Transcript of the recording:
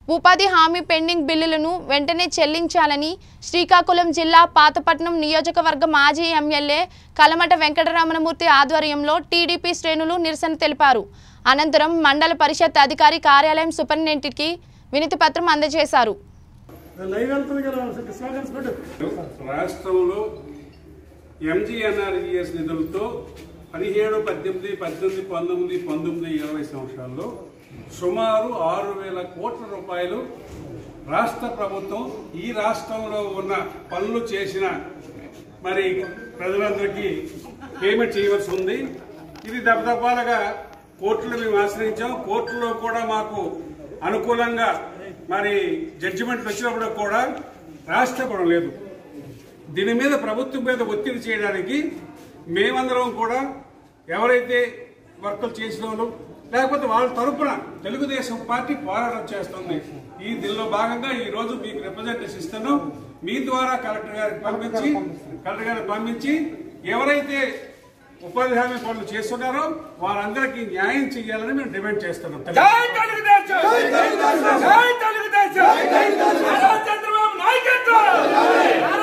ఉపాధి హామీ పెండింగ్ బిల్లులను వెంటనే చెల్లించాలని శ్రీకాకుళం జిల్లా పాతపట్నం నియోజకవర్గ మాజీ ఎమ్మెల్యే కలమట వెంకటరమణమూర్తి ఆధ్వర్యంలో టీడీపీ శ్రేణులు నిరసన తెలిపారు అనంతరం మండల పరిషత్ అధికారి కార్యాలయం సూపరింటెండెంట్కి వినతి పత్రం అందజేశారు లైవ్ వెళ్తుంది కదా డిస్కషన్స్ పెట్టు రాష్ట్రంలో ఎంజీఎన్ఆర్ఈఎస్ నిధులతో పదిహేడు పద్దెనిమిది పద్దెనిమిది పంతొమ్మిది పంతొమ్మిది ఇరవై సంవత్సరాల్లో సుమారు ఆరు వేల కోట్ల రూపాయలు రాష్ట్ర ప్రభుత్వం ఈ రాష్ట్రంలో ఉన్న పనులు చేసిన మరి ప్రజలందరికీ పేమెంట్ చేయవలసి ఉంది ఇది దపదపాలుగా కోర్టులు మేము ఆశ్రయించాం కోర్టులో కూడా మాకు అనుకూలంగా మరి జడ్జిమెంట్లు వచ్చినప్పుడు కూడా రాష్ట్రపడం లేదు దీని మీద ప్రభుత్వం మీద ఒత్తిడి చేయడానికి మేమందరం కూడా ఎవరైతే వర్కులు చేసిన వాళ్ళు లేకపోతే వాళ్ళ తరపున తెలుగుదేశం పార్టీ పోరాటం చేస్తుంది ఈ దీనిలో భాగంగా ఈ రోజు మీకు రిప్రజెంటేషన్ ఇస్తున్నాం మీ ద్వారా కలెక్టర్ గారికి పంపించి కలెక్టర్ గారికి పంపించి ఎవరైతే ఉపాధి హామీ పనులు చేస్తున్నారో వారందరికీ న్యాయం చేయాలని మేము డిమాండ్ చేస్తున్నాం జై తెలుగుదేశం జై తెలుగుదేశం నారా చంద్రబాబు నాయకత్వం